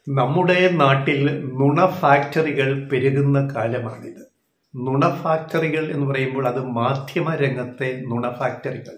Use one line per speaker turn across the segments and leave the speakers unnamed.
നമ്മുടെ നാട്ടിൽ നുണ ഫാക്ടറികൾ പെരുകുന്ന കാലമാണിത് നുണ ഫാക്ടറികൾ എന്ന് പറയുമ്പോൾ അത് മാധ്യമ രംഗത്തെ നുണ ഫാക്ടറികൾ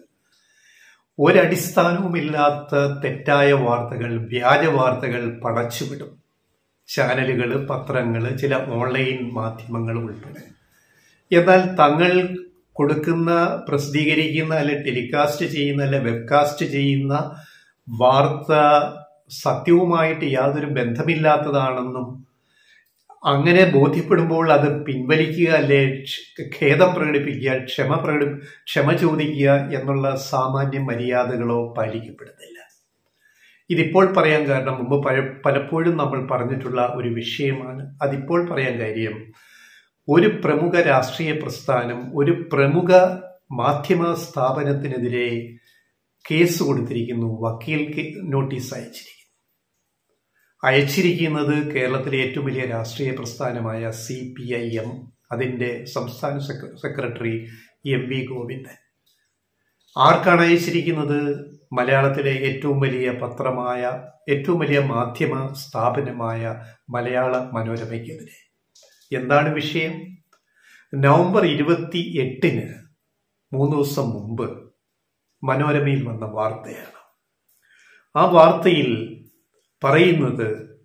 ഒരടിസ്ഥാനവുമില്ലാത്ത തെറ്റായ വാർത്തകൾ വ്യാജ വാർത്തകൾ പടച്ചുവിടും ചാനലുകൾ പത്രങ്ങൾ ചില ഓൺലൈൻ മാധ്യമങ്ങൾ ഉൾപ്പെടെ എന്നാൽ തങ്ങൾ കൊടുക്കുന്ന പ്രസിദ്ധീകരിക്കുന്ന അല്ലെ ടെലികാസ്റ്റ് ചെയ്യുന്ന അല്ലെ വെബ്കാസ്റ്റ് ചെയ്യുന്ന വാർത്ത സത്യവുമായിട്ട് യാതൊരു ബന്ധമില്ലാത്തതാണെന്നും അങ്ങനെ ബോധ്യപ്പെടുമ്പോൾ അത് പിൻവലിക്കുക അല്ലെ ഖേദം പ്രകടിപ്പിക്കുക ക്ഷമ പ്രകടി ക്ഷമ ചോദിക്കുക എന്നുള്ള സാമാന്യ മര്യാദകളോ പാലിക്കപ്പെടുന്നില്ല ഇതിപ്പോൾ പറയാൻ കാരണം മുമ്പ് പലപ്പോഴും നമ്മൾ പറഞ്ഞിട്ടുള്ള ഒരു വിഷയമാണ് അതിപ്പോൾ പറയാൻ കാര്യം ഒരു പ്രമുഖ രാഷ്ട്രീയ പ്രസ്ഥാനം ഒരു പ്രമുഖ മാധ്യമ സ്ഥാപനത്തിനെതിരെ കേസ് കൊടുത്തിരിക്കുന്നു വക്കീൽ നോട്ടീസ് അയച്ചിരിക്കുന്നു അയച്ചിരിക്കുന്നത് കേരളത്തിലെ ഏറ്റവും വലിയ രാഷ്ട്രീയ പ്രസ്ഥാനമായ സി പി ഐ എം അതിൻ്റെ സംസ്ഥാന സെക്രട്ടറി എം വി ഗോവിന്ദൻ ആർക്കാണ് അയച്ചിരിക്കുന്നത് മലയാളത്തിലെ ഏറ്റവും വലിയ പത്രമായ ഏറ്റവും വലിയ മാധ്യമ സ്ഥാപനമായ മലയാള മനോരമയ്ക്കെതിരെ എന്താണ് വിഷയം നവംബർ ഇരുപത്തി എട്ടിന് മൂന്ന് ദിവസം മുമ്പ് മനോരമയിൽ വന്ന വാർത്തയാണ് ആ വാർത്തയിൽ പറയുന്നത്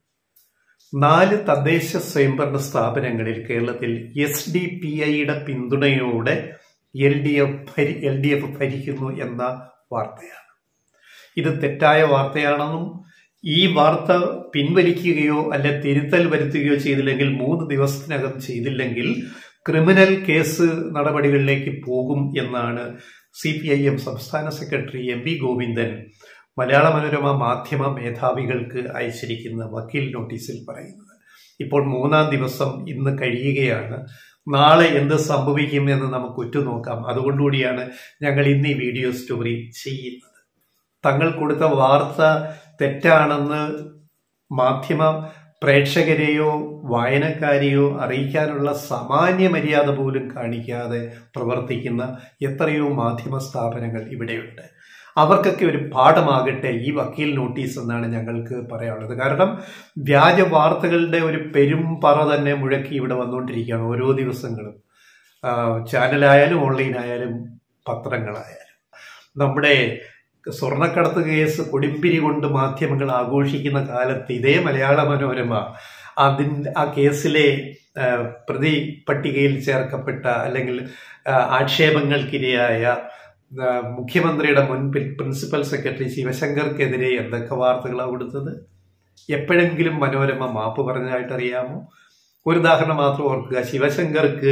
നാല് തദ്ദേശ സ്വയംഭരണ സ്ഥാപനങ്ങളിൽ കേരളത്തിൽ എസ് ഡി പി ഐയുടെ പിന്തുണയോടെ എൽ ഡി എഫ് ഭരി എൽ ഡി എഫ് ഭരിക്കുന്നു എന്ന വാർത്തയാണ് ഇത് തെറ്റായ വാർത്തയാണെന്നും ഈ വാർത്ത പിൻവലിക്കുകയോ അല്ലെ തിരുത്തൽ വരുത്തുകയോ ചെയ്തില്ലെങ്കിൽ മൂന്ന് ദിവസത്തിനകം ചെയ്തില്ലെങ്കിൽ ക്രിമിനൽ കേസ് നടപടികളിലേക്ക് പോകും എന്നാണ് സി പി ഐ എം സംസ്ഥാന സെക്രട്ടറി എം വി ഗോവിന്ദൻ മലയാള മനോരമ മാധ്യമ മേധാവികൾക്ക് അയച്ചിരിക്കുന്ന വക്കീൽ നോട്ടീസിൽ പറയുന്നത് ഇപ്പോൾ മൂന്നാം ദിവസം ഇന്ന് കഴിയുകയാണ് നാളെ എന്ത് സംഭവിക്കും എന്ന് നമുക്ക് ഉറ്റുനോക്കാം അതുകൊണ്ടുകൂടിയാണ് ഞങ്ങൾ ഇന്ന് ഈ വീഡിയോ സ്റ്റോറി ചെയ്യുന്നത് തങ്ങൾ കൊടുത്ത വാർത്ത തെറ്റാണെന്ന് മാധ്യമ പ്രേക്ഷകരെയോ വായനക്കാരെയോ അറിയിക്കാനുള്ള സാമാന്യ മര്യാദ പോലും കാണിക്കാതെ പ്രവർത്തിക്കുന്ന എത്രയോ മാധ്യമ സ്ഥാപനങ്ങൾ ഇവിടെയുണ്ട് അവർക്കൊക്കെ ഒരു പാഠമാകട്ടെ ഈ വക്കീൽ നോട്ടീസ് എന്നാണ് ഞങ്ങൾക്ക് പറയാനുള്ളത് കാരണം വ്യാജ വാർത്തകളുടെ ഒരു പെരുമ്പറ തന്നെ മുഴക്കി ഇവിടെ വന്നുകൊണ്ടിരിക്കുകയാണ് ഓരോ ദിവസങ്ങളും ചാനലായാലും ഓൺലൈൻ ആയാലും പത്രങ്ങളായാലും നമ്മുടെ സ്വർണ്ണക്കടത്ത് കേസ് കൊടിമ്പിരി കൊണ്ട് മാധ്യമങ്ങൾ ആഘോഷിക്കുന്ന കാലത്ത് ഇതേ മലയാള മനോരമ അതിൻ്റെ ആ കേസിലെ പ്രതി പട്ടികയിൽ ചേർക്കപ്പെട്ട അല്ലെങ്കിൽ ആക്ഷേപങ്ങൾക്കിരയായ മുഖ്യമന്ത്രിയുടെ മുൻ പ്രിൻസിപ്പൽ സെക്രട്ടറി ശിവശങ്കർക്കെതിരെ എന്തൊക്കെ വാർത്തകളാണ് കൊടുത്തത് എപ്പോഴെങ്കിലും മനോരമ മാപ്പ് പറഞ്ഞതായിട്ട് അറിയാമോ ഒരു ഉദാഹരണം മാത്രം ഓർക്കുക ശിവശങ്കർക്ക്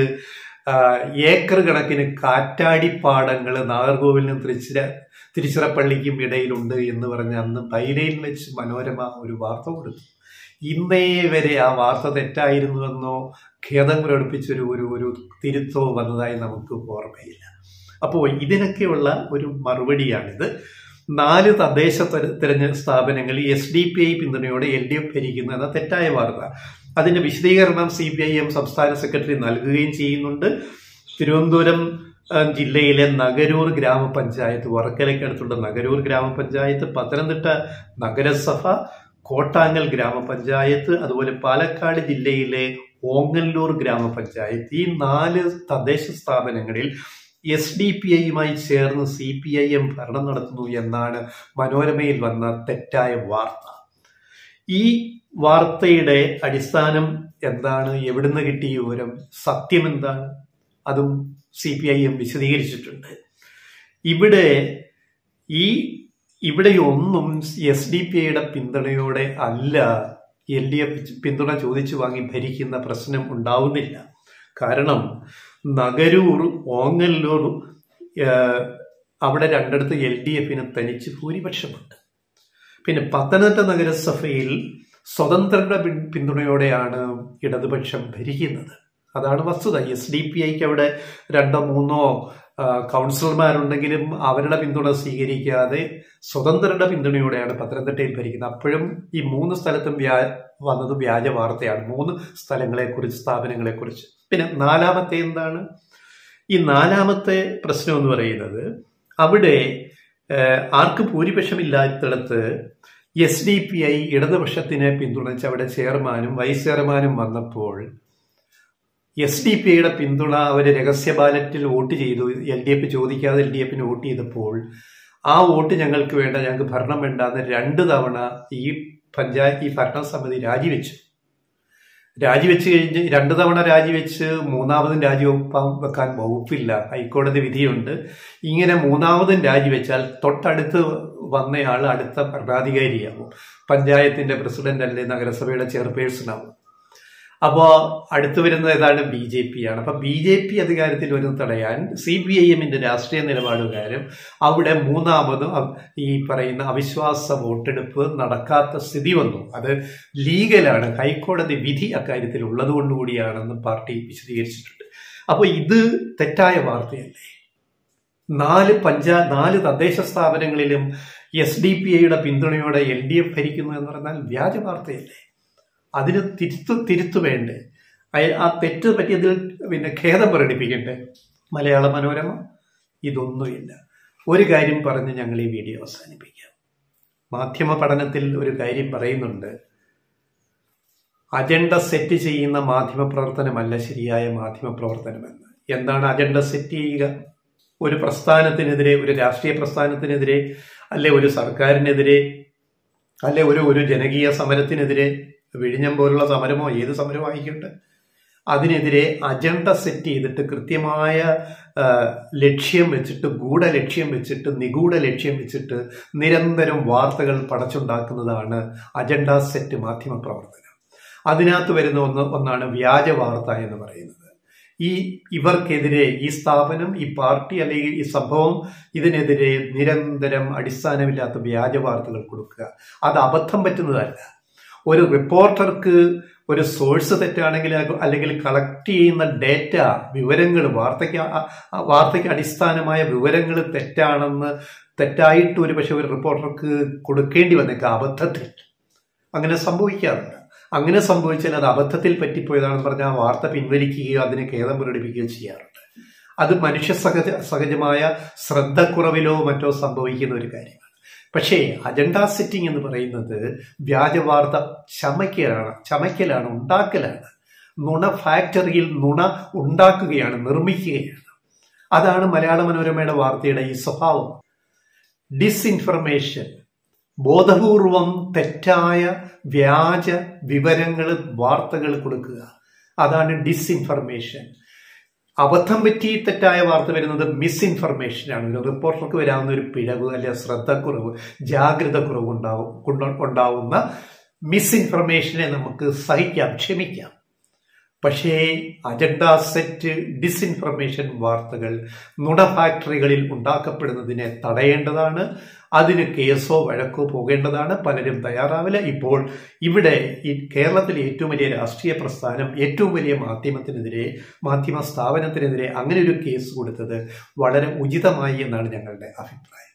ഏക്കർ കണക്കിന് കാറ്റാടിപ്പാടങ്ങൾ നാഗർകോവിലിനും തിരുച്ചിര തിരുച്ചിറപ്പള്ളിക്കും ഇടയിലുണ്ട് എന്ന് പറഞ്ഞ് അന്ന് ബൈനയിൽ വെച്ച് മനോരമ ഒരു വാർത്ത കൊടുത്തു ഇന്നേ വരെ ആ വാർത്ത തെറ്റായിരുന്നുവെന്നോ ഖേദം പ്രകടിപ്പിച്ചൊരു ഒരു ഒരു തിരുത്തോ വന്നതായി നമുക്ക് ഓർമ്മയില്ല അപ്പോൾ ഇതിനൊക്കെയുള്ള ഒരു മറുപടിയാണിത് നാല് തദ്ദേശ തെരഞ്ഞ സ്ഥാപനങ്ങൾ എസ് ഡി പി ഐ പിന്തുണയോടെ എൽ ഡി എഫ് ഭരിക്കുന്ന എന്ന തെറ്റായ വാർത്ത അതിന്റെ വിശദീകരണം സി പി ഐ എം സംസ്ഥാന സെക്രട്ടറി നൽകുകയും ചെയ്യുന്നുണ്ട് തിരുവനന്തപുരം ജില്ലയിലെ നഗരൂർ ഗ്രാമപഞ്ചായത്ത് വർക്കലയ്ക്കടുത്തുള്ള നഗരൂർ ഗ്രാമപഞ്ചായത്ത് പത്തനംതിട്ട നഗരസഭ കോട്ടാങ്ങൽ ഗ്രാമപഞ്ചായത്ത് അതുപോലെ പാലക്കാട് ജില്ലയിലെ ഓങ്ങല്ലൂർ ഗ്രാമപഞ്ചായത്ത് ഈ നാല് തദ്ദേശ സ്ഥാപനങ്ങളിൽ എസ് ഡി പി ഐയുമായി ചേർന്ന് സി പി ഐ എം ഭരണം നടത്തുന്നു എന്നാണ് മനോരമയിൽ വന്ന തെറ്റായ വാർത്ത ഈ വാർത്തയുടെ അടിസ്ഥാനം എന്താണ് എവിടുന്ന് കിട്ടിയ വിവരം സത്യം എന്താണ് അതും സി പി ഐ എം വിശദീകരിച്ചിട്ടുണ്ട് ഇവിടെ ഈ ഇവിടെ ഒന്നും എസ് ഡി പി ഐയുടെ പിന്തുണയോടെ അല്ല എൽ ഡി എഫ് പിന്തുണ ചോദിച്ചു വാങ്ങി ഭരിക്കുന്ന പ്രശ്നം ഉണ്ടാവുന്നില്ല കാരണം നഗരൂർ ഓങ്ങല്ലൂർ അവിടെ രണ്ടിടത്ത് എൽ ഡി എഫിന് തനിച്ച് ഭൂരിപക്ഷമുണ്ട് പിന്നെ പത്തനംതിട്ട നഗരസഭയിൽ സ്വതന്ത്രരുടെ പിന്തുണയോടെയാണ് ഇടതുപക്ഷം ഭരിക്കുന്നത് അതാണ് വസ്തുത എസ് ഡി പി ഐക്ക് അവിടെ രണ്ടോ മൂന്നോ കൗൺസിലർമാരുണ്ടെങ്കിലും അവരുടെ പിന്തുണ സ്വീകരിക്കാതെ സ്വതന്ത്രരുടെ പിന്തുണയോടെയാണ് പത്തനംതിട്ടയിൽ ഭരിക്കുന്നത് അപ്പോഴും ഈ മൂന്ന് സ്ഥലത്തും വ്യാ വന്നത് വ്യാജ വാർത്തയാണ് മൂന്ന് സ്ഥലങ്ങളെക്കുറിച്ച് സ്ഥാപനങ്ങളെക്കുറിച്ച് പിന്നെ നാലാമത്തെ എന്താണ് ഈ നാലാമത്തെ പ്രശ്നം എന്ന് പറയുന്നത് അവിടെ ആർക്ക് ഭൂരിപക്ഷമില്ലാത്തിടത്ത് എസ് ഡി പി ഐ ഇടതുപക്ഷത്തിനെ പിന്തുണച്ച് അവിടെ ചെയർമാനും വൈസ് ചെയർമാനും വന്നപ്പോൾ എസ് ഡി പി ഐയുടെ പിന്തുണ അവർ രഹസ്യ ബാലറ്റിൽ വോട്ട് ചെയ്തു എൽ ഡി എഫ് ചോദിക്കാതെ എൽ ഡി എഫിന് വോട്ട് ചെയ്തപ്പോൾ ആ വോട്ട് ഞങ്ങൾക്ക് വേണ്ട ഞങ്ങൾക്ക് ഭരണം വേണ്ട എന്ന് രണ്ട് തവണ ഈ പഞ്ചായത്ത് ഈ ഭരണസമിതി രാജിവെച്ചു രാജിവെച്ച് കഴിഞ്ഞ് രണ്ടു തവണ രാജിവെച്ച് മൂന്നാമതും രാജിവെക്കാൻ വെക്കാൻ വകുപ്പില്ല ഹൈക്കോടതി വിധിയുണ്ട് ഇങ്ങനെ മൂന്നാമതും രാജിവെച്ചാൽ തൊട്ടടുത്ത് വന്നയാൾ അടുത്ത ഭരണാധികാരിയാവും പഞ്ചായത്തിന്റെ പ്രസിഡന്റ് അല്ലെ നഗരസഭയുടെ ചെയർപേഴ്സൺ ആവും അപ്പോൾ അടുത്തു വരുന്നത് ഏതാണ് ബി ജെ പി ആണ് അപ്പൊ ബി ജെ പി അധികാരത്തിൽ വരുന്ന തടയാൻ സി പി ഐ എമ്മിന്റെ രാഷ്ട്രീയ നിലപാടുകാരും അവിടെ മൂന്നാമതും ഈ പറയുന്ന അവിശ്വാസ വോട്ടെടുപ്പ് നടക്കാത്ത സ്ഥിതി വന്നു അത് ലീഗലാണ് ഹൈക്കോടതി വിധി അക്കാര്യത്തിൽ ഉള്ളതുകൊണ്ടുകൂടിയാണെന്ന് പാർട്ടി വിശദീകരിച്ചിട്ടുണ്ട് അപ്പോൾ ഇത് തെറ്റായ വാർത്തയല്ലേ നാല് പഞ്ചാ നാല് തദ്ദേശ സ്ഥാപനങ്ങളിലും എസ് ഡി പി ഐയുടെ പിന്തുണയോടെ എൽ ഡി എഫ് ഭരിക്കുന്നു എന്ന് പറഞ്ഞാൽ വ്യാജ വാർത്തയല്ലേ അതിന് തിരുത്തു തിരുത്തു വേണ്ടേ ആ തെറ്റ് പറ്റിയതിൽ പിന്നെ ഖേദം പ്രകടിപ്പിക്കട്ടെ മലയാള മനോരമ ഇതൊന്നുമില്ല ഒരു കാര്യം പറഞ്ഞ് ഞങ്ങൾ ഈ വീഡിയോ അവസാനിപ്പിക്കാം മാധ്യമ പഠനത്തിൽ ഒരു കാര്യം പറയുന്നുണ്ട് അജണ്ട സെറ്റ് ചെയ്യുന്ന മാധ്യമ പ്രവർത്തനമല്ല ശരിയായ മാധ്യമ പ്രവർത്തനമെന്ന് എന്താണ് അജണ്ട സെറ്റ് ചെയ്യുക ഒരു പ്രസ്ഥാനത്തിനെതിരെ ഒരു രാഷ്ട്രീയ പ്രസ്ഥാനത്തിനെതിരെ അല്ലെ ഒരു സർക്കാരിനെതിരെ അല്ലെ ഒരു ഒരു ജനകീയ സമരത്തിനെതിരെ വിഴിഞ്ഞം പോലുള്ള സമരമോ ഏത് സമരമോ ആയിക്കോട്ടെ അതിനെതിരെ അജണ്ട സെറ്റ് ചെയ്തിട്ട് കൃത്യമായ ലക്ഷ്യം വെച്ചിട്ട് ഗൂഢ ലക്ഷ്യം വെച്ചിട്ട് നിഗൂഢ ലക്ഷ്യം വെച്ചിട്ട് നിരന്തരം വാർത്തകൾ പടച്ചുണ്ടാക്കുന്നതാണ് അജണ്ട സെറ്റ് മാധ്യമ പ്രവർത്തനം അതിനകത്ത് വരുന്ന ഒന്ന് ഒന്നാണ് വ്യാജ വാർത്ത എന്ന് പറയുന്നത് ഈ ഇവർക്കെതിരെ ഈ സ്ഥാപനം ഈ പാർട്ടി അല്ലെങ്കിൽ ഈ സംഭവം ഇതിനെതിരെ നിരന്തരം അടിസ്ഥാനമില്ലാത്ത വ്യാജ വാർത്തകൾ കൊടുക്കുക അത് അബദ്ധം പറ്റുന്നതല്ല ഒരു റിപ്പോർട്ടർക്ക് ഒരു സോഴ്സ് തെറ്റാണെങ്കിൽ അല്ലെങ്കിൽ കളക്ട് ചെയ്യുന്ന ഡേറ്റ വിവരങ്ങൾ വാർത്തയ്ക്ക് വാർത്തയ്ക്ക് അടിസ്ഥാനമായ വിവരങ്ങൾ തെറ്റാണെന്ന് തെറ്റായിട്ട് ഒരു പക്ഷെ ഒരു റിപ്പോർട്ടർക്ക് കൊടുക്കേണ്ടി വന്നേക്കാം അബദ്ധത്തിൽ അങ്ങനെ സംഭവിക്കാറുണ്ട് അങ്ങനെ സംഭവിച്ചാൽ അത് അബദ്ധത്തിൽ പറ്റിപ്പോയതാണെന്ന് പറഞ്ഞാൽ ആ വാർത്ത പിൻവലിക്കുകയോ അതിനെ ഖേദം പ്രകടിപ്പിക്കുകയോ ചെയ്യാറുണ്ട് അത് മനുഷ്യ സഹജ സഹജമായ ശ്രദ്ധക്കുറവിലോ മറ്റോ സംഭവിക്കുന്ന ഒരു കാര്യമാണ് പക്ഷേ അജണ്ട സെറ്റിംഗ് എന്ന് പറയുന്നത് വ്യാജ വാർത്ത ചമയ്ക്കലാണ് ചമയ്ക്കലാണ് ഉണ്ടാക്കലാണ് നുണ ഫാക്ടറിയിൽ നുണ ഉണ്ടാക്കുകയാണ് നിർമ്മിക്കുകയാണ് അതാണ് മലയാള മനോരമയുടെ വാർത്തയുടെ ഈ സ്വഭാവം ഡിസ്ഇൻഫർമേഷൻ ബോധപൂർവം തെറ്റായ വ്യാജ വിവരങ്ങൾ വാർത്തകൾ കൊടുക്കുക അതാണ് ഡിസ്ഇൻഫർമേഷൻ അബദ്ധം പറ്റി തെറ്റായ വാർത്ത വരുന്നത് മിസ്ഇൻഫർമേഷനാണ് ഒരു റിപ്പോർട്ടർക്ക് വരാവുന്ന ഒരു പിഴവ് അല്ലെ ശ്രദ്ധക്കുറവ് ജാഗ്രത കുറവ് ഉണ്ടാവും ഉണ്ടാവുന്ന മിസ്ഇൻഫർമേഷനെ നമുക്ക് സഹിക്കാം ക്ഷമിക്കാം പക്ഷേ അജണ്ട സെറ്റ് ഡിസ്ഇൻഫർമേഷൻ വാർത്തകൾ നുണ ഫാക്ടറികളിൽ ഉണ്ടാക്കപ്പെടുന്നതിനെ തടയേണ്ടതാണ് അതിന് കേസോ വഴക്കോ പോകേണ്ടതാണ് പലരും തയ്യാറാവില്ല ഇപ്പോൾ ഇവിടെ ഈ കേരളത്തിലെ ഏറ്റവും വലിയ രാഷ്ട്രീയ പ്രസ്ഥാനം ഏറ്റവും വലിയ മാധ്യമത്തിനെതിരെ മാധ്യമ സ്ഥാപനത്തിനെതിരെ അങ്ങനെ ഒരു കേസ് കൊടുത്തത് വളരെ ഉചിതമായി എന്നാണ് ഞങ്ങളുടെ അഭിപ്രായം